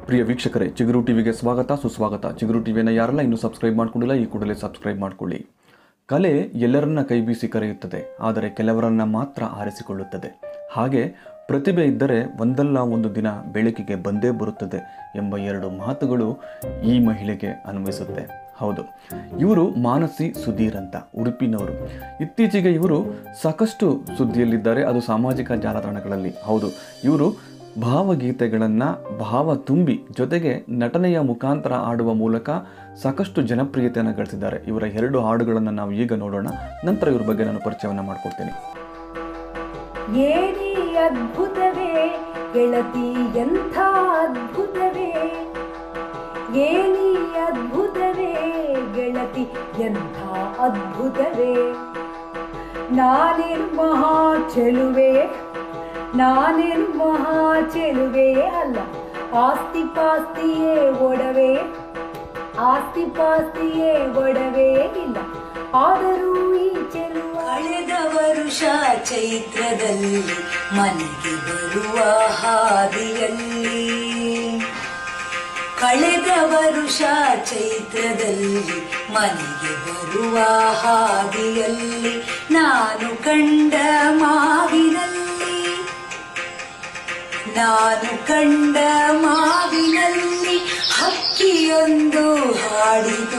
ಪ್ರಿಯ ವೀಕ್ಷಕರೇ ಚಿಗುರು ಟಿವಿಗೆ ಸ್ವಾಗತ ಸುಸ್ವಾಗತ ಚಿಗುರು ಟಿವಿಯನ್ನು ಯಾರೆಲ್ಲ ಇನ್ನೂ ಸಬ್ಸ್ಕ್ರೈಬ್ ಮಾಡ್ಕೊಂಡಿಲ್ಲ ಈ ಕೂಡಲೇ ಸಬ್ಸ್ಕ್ರೈಬ್ ಮಾಡ್ಕೊಳ್ಳಿ ಕಲೆ ಎಲ್ಲರನ್ನ ಕೈಬೀಸಿ ಕರೆಯುತ್ತದೆ ಆದರೆ ಕೆಲವರನ್ನ ಮಾತ್ರ ಆರಿಸಿಕೊಳ್ಳುತ್ತದೆ ಹಾಗೆ ಪ್ರತಿಭೆ ಇದ್ದರೆ ಒಂದಲ್ಲ ಒಂದು ದಿನ ಬೆಳಕಿಗೆ ಬಂದೇ ಬರುತ್ತದೆ ಎಂಬ ಎರಡು ಮಾತುಗಳು ಈ ಮಹಿಳೆಗೆ ಅನ್ವಯಿಸುತ್ತೆ ಹೌದು ಇವರು ಮಾನಸಿ ಸುಧೀರ್ ಅಂತ ಉಡುಪಿನವರು ಇತ್ತೀಚೆಗೆ ಇವರು ಸಾಕಷ್ಟು ಸುದ್ದಿಯಲ್ಲಿದ್ದಾರೆ ಅದು ಸಾಮಾಜಿಕ ಜಾಲತಾಣಗಳಲ್ಲಿ ಹೌದು ಇವರು ಭಾವಗೀತೆಗಳನ್ನು ಭಾವ ತುಂಬಿ ಜೊತೆಗೆ ನಟನೆಯ ಮುಖಾಂತರ ಆಡುವ ಮೂಲಕ ಸಾಕಷ್ಟು ಜನಪ್ರಿಯತೆಯನ್ನು ಗಳಿಸಿದ್ದಾರೆ ಇವರ ಎರಡು ಹಾಡುಗಳನ್ನು ನಾವು ಈಗ ನೋಡೋಣ ನಂತರ ಇವ್ರ ಬಗ್ಗೆ ನಾನು ಪರಿಚಯವನ್ನು ಮಾಡಿಕೊಡ್ತೇನೆ ಏನಿ ಅದ್ಭುತವೇ ಗೆಳತಿ ಎಂಥ ಅದ್ಭುತವೇ ಏನಿ ಅದ್ಭುತವೇ ಗೆಳತಿ ಎಂಥ ಅದ್ಭುತವೇ ನಾನೇನು ಮಹಾ ಚೆಲುವೆ ನಾನೇನು ಮಹಾ ಚೆಲುವೆ ಅಲ್ಲ ಆಸ್ತಿ ಪಾಸ್ತಿಯೇ ಒಡವೆ ಆಸ್ತಿ ಪಾಸ್ತಿಯೇ ಒಡವೆ ಇಲ್ಲ ಆದರೂ ಈ ಚೆಲುವ ಕಳೆದ ವರುಷ ಚೈತ್ರದಲ್ಲಿ ಮನೆಗೆ ಬರುವ ಹಾದಿಯಲ್ಲಿ ಕಳೆದ ವರುಷ ಚೈತ್ರದಲ್ಲಿ ಮನೆಗೆ ಬರುವ ಹಾದಿಯಲ್ಲಿ ನಾನು ಕಂಡ ಮಾವಿನಲ್ಲಿ ನಾನು ಕಂಡ ಮಾವಿನಲ್ಲಿ ಹಕ್ಕಿಯೊಂದು ಹಾಡಿತು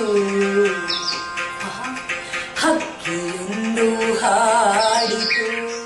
ಹಕ್ಕಿಯೊಂದು ಹಾಡಿತು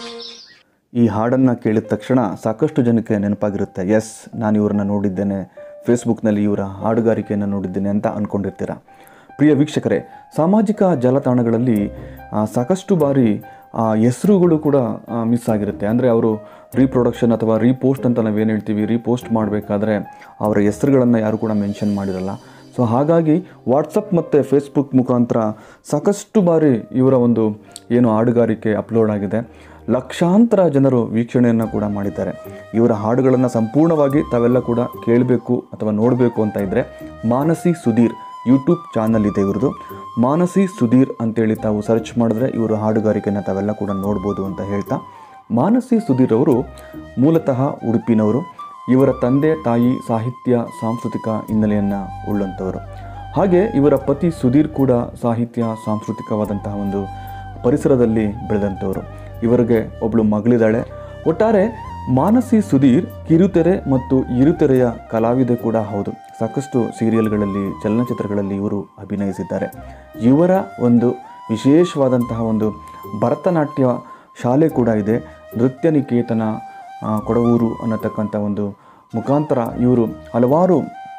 ಈ ಹಾಡನ್ನು ಕೇಳಿದ ತಕ್ಷಣ ಸಾಕಷ್ಟು ಜನಕ್ಕೆ ನೆನಪಾಗಿರುತ್ತೆ ಎಸ್ ನಾನು ಇವ್ರನ್ನ ನೋಡಿದ್ದೇನೆ ಫೇಸ್ಬುಕ್ನಲ್ಲಿ ಇವರ ಹಾಡುಗಾರಿಕೆಯನ್ನು ನೋಡಿದ್ದೇನೆ ಅಂತ ಅಂದ್ಕೊಂಡಿರ್ತೀರ ಪ್ರಿಯ ವೀಕ್ಷಕರೇ ಸಾಮಾಜಿಕ ಜಾಲತಾಣಗಳಲ್ಲಿ ಆ, ಸಾಕಷ್ಟು ಬಾರಿ ಆ ಹೆಸರುಗಳು ಕೂಡ ಮಿಸ್ ಆಗಿರುತ್ತೆ ಅಂದರೆ ಅವರು ರೀಪ್ರೊಡಕ್ಷನ್ ಅಥವಾ ರೀಪೋಸ್ಟ್ ಅಂತ ನಾವೇನು ಹೇಳ್ತೀವಿ ರೀಪೋಸ್ಟ್ ಮಾಡಬೇಕಾದ್ರೆ ಅವರ ಹೆಸರುಗಳನ್ನು ಯಾರು ಕೂಡ ಮೆನ್ಷನ್ ಮಾಡಿರಲ್ಲ ಸೊ ಹಾಗಾಗಿ ವಾಟ್ಸಪ್ ಮತ್ತು ಫೇಸ್ಬುಕ್ ಮುಖಾಂತರ ಸಾಕಷ್ಟು ಬಾರಿ ಇವರ ಒಂದು ಏನು ಹಾಡುಗಾರಿಕೆ ಅಪ್ಲೋಡ್ ಆಗಿದೆ ಲಕ್ಷಾಂತರ ಜನರು ವೀಕ್ಷಣೆಯನ್ನು ಕೂಡ ಮಾಡಿದ್ದಾರೆ ಇವರ ಹಾಡುಗಳನ್ನು ಸಂಪೂರ್ಣವಾಗಿ ತಾವೆಲ್ಲ ಕೂಡ ಕೇಳಬೇಕು ಅಥವಾ ನೋಡಬೇಕು ಅಂತ ಇದ್ದರೆ ಮಾನಸಿ ಸುಧೀರ್ ಯೂಟ್ಯೂಬ್ ಚಾನಲ್ ಇದೆ ಇವ್ರದ್ದು ಮಾನಸಿ ಸುಧೀರ್ ಅಂತೇಳಿ ತಾವು ಸರ್ಚ್ ಮಾಡಿದ್ರೆ ಇವರ ಹಾಡುಗಾರಿಕೆಯನ್ನು ತಾವೆಲ್ಲ ಕೂಡ ನೋಡ್ಬೋದು ಅಂತ ಹೇಳ್ತಾ ಮಾನಸಿ ಸುಧೀರ್ ಅವರು ಮೂಲತಃ ಉಡುಪಿನವರು ಇವರ ತಂದೆ ತಾಯಿ ಸಾಹಿತ್ಯ ಸಾಂಸ್ಕೃತಿಕ ಹಿನ್ನೆಲೆಯನ್ನು ಉಳ್ಳಂಥವರು ಹಾಗೆ ಇವರ ಪತಿ ಸುಧೀರ್ ಕೂಡ ಸಾಹಿತ್ಯ ಸಾಂಸ್ಕೃತಿಕವಾದಂತಹ ಒಂದು ಪರಿಸರದಲ್ಲಿ ಬೆಳೆದಂಥವರು ಇವರಿಗೆ ಒಬ್ಬಳು ಮಗಳಿದ್ದಾಳೆ ಒಟ್ಟಾರೆ ಮಾನಸಿ ಸುಧೀರ್ ಕಿರುತೆರೆ ಮತ್ತು ಇರುತೆರೆಯ ಕಲಾವಿದೆ ಕೂಡ ಹೌದು ಸಾಕಷ್ಟು ಸೀರಿಯಲ್ಗಳಲ್ಲಿ ಚಲನಚಿತ್ರಗಳಲ್ಲಿ ಇವರು ಅಭಿನಯಿಸಿದ್ದಾರೆ ಇವರ ಒಂದು ವಿಶೇಷವಾದಂತಹ ಒಂದು ಭರತನಾಟ್ಯ ಶಾಲೆ ಕೂಡ ಇದೆ ನೃತ್ಯ ನಿಕೇತನ ಆ, ಕೊಡವೂರು ಅನ್ನತಕ್ಕಂಥ ಒಂದು ಮುಖಾಂತರ ಇವರು ಹಲವಾರು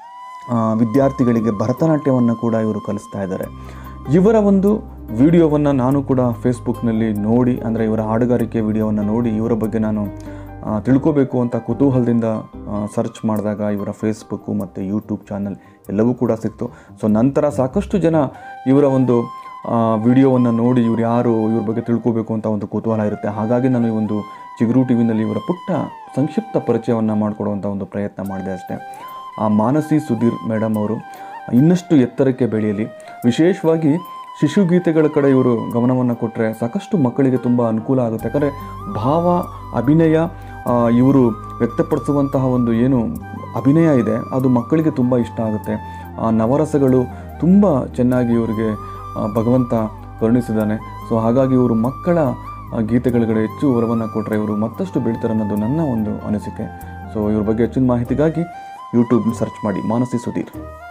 ಆ, ವಿದ್ಯಾರ್ಥಿಗಳಿಗೆ ಭರತನಾಟ್ಯವನ್ನು ಕೂಡ ಇವರು ಕಲಿಸ್ತಾ ಇದ್ದಾರೆ ಇವರ ಒಂದು ವಿಡಿಯೋವನ್ನು ನಾನು ಕೂಡ ಫೇಸ್ಬುಕ್ನಲ್ಲಿ ನೋಡಿ ಅಂದರೆ ಇವರ ಹಾಡುಗಾರಿಕೆ ವಿಡಿಯೋವನ್ನು ನೋಡಿ ಇವರ ಬಗ್ಗೆ ನಾನು ಆ, ತಿಳ್ಕೋಬೇಕು ಅಂತ ಕುತೂಹಲದಿಂದ ಸರ್ಚ್ ಮಾಡಿದಾಗ ಇವರ ಫೇಸ್ಬುಕ್ಕು ಮತ್ತು ಯೂಟ್ಯೂಬ್ ಚಾನಲ್ ಎಲ್ಲವೂ ಕೂಡ ಸಿಕ್ತು ಸೊ ನಂತರ ಸಾಕಷ್ಟು ಜನ ಇವರ ಒಂದು ವಿಡಿಯೋವನ್ನು ನೋಡಿ ಇವ್ರು ಯಾರು ಇವ್ರ ಬಗ್ಗೆ ತಿಳ್ಕೋಬೇಕು ಅಂತ ಒಂದು ಕುತೂಹಲ ಇರುತ್ತೆ ಹಾಗಾಗಿ ನಾನು ಈ ಒಂದು ಚಿಗುರು ಟಿ ವಿನಲ್ಲಿ ಇವರ ಪುಟ್ಟ ಸಂಕ್ಷಿಪ್ತ ಪರಿಚಯವನ್ನು ಮಾಡಿಕೊಡುವಂಥ ಒಂದು ಪ್ರಯತ್ನ ಮಾಡಿದೆ ಅಷ್ಟೇ ಆ ಮಾನಸಿ ಸುಧೀರ್ ಮೇಡಮ್ ಅವರು ಇನ್ನಷ್ಟು ಎತ್ತರಕ್ಕೆ ಬೆಳೆಯಲಿ ವಿಶೇಷವಾಗಿ ಶಿಶುಗೀತೆಗಳ ಕಡೆ ಇವರು ಗಮನವನ್ನು ಕೊಟ್ಟರೆ ಸಾಕಷ್ಟು ಮಕ್ಕಳಿಗೆ ತುಂಬ ಅನುಕೂಲ ಆಗುತ್ತೆ ಯಾಕಂದರೆ ಭಾವ ಅಭಿನಯ ಆ, ಇವರು ವ್ಯಕ್ತಪಡಿಸುವಂತಹ ಒಂದು ಏನು ಅಭಿನಯ ಇದೆ ಅದು ಮಕ್ಕಳಿಗೆ ತುಂಬ ಇಷ್ಟ ಆಗುತ್ತೆ ಆ ನವರಸಗಳು ತುಂಬ ಚೆನ್ನಾಗಿ ಇವರಿಗೆ ಆ, ಭಗವಂತ ಕರುಣಿಸಿದ್ದಾನೆ ಸೊ ಹಾಗಾಗಿ ಇವರು ಮಕ್ಕಳ ಆ, ಗೀತೆಗಳ ಕಡೆ ಹೆಚ್ಚು ಒಲವನ್ನು ಕೊಟ್ಟರೆ ಇವರು ಮತ್ತಷ್ಟು ಬೆಳೀತಾರೆ ಅನ್ನೋದು ನನ್ನ ಒಂದು ಅನಿಸಿಕೆ ಸೊ ಇವ್ರ ಬಗ್ಗೆ ಹೆಚ್ಚಿನ ಮಾಹಿತಿಗಾಗಿ ಯೂಟ್ಯೂಬ್ ಸರ್ಚ್ ಮಾಡಿ ಮಾನಸಿ ಸುಧೀರ್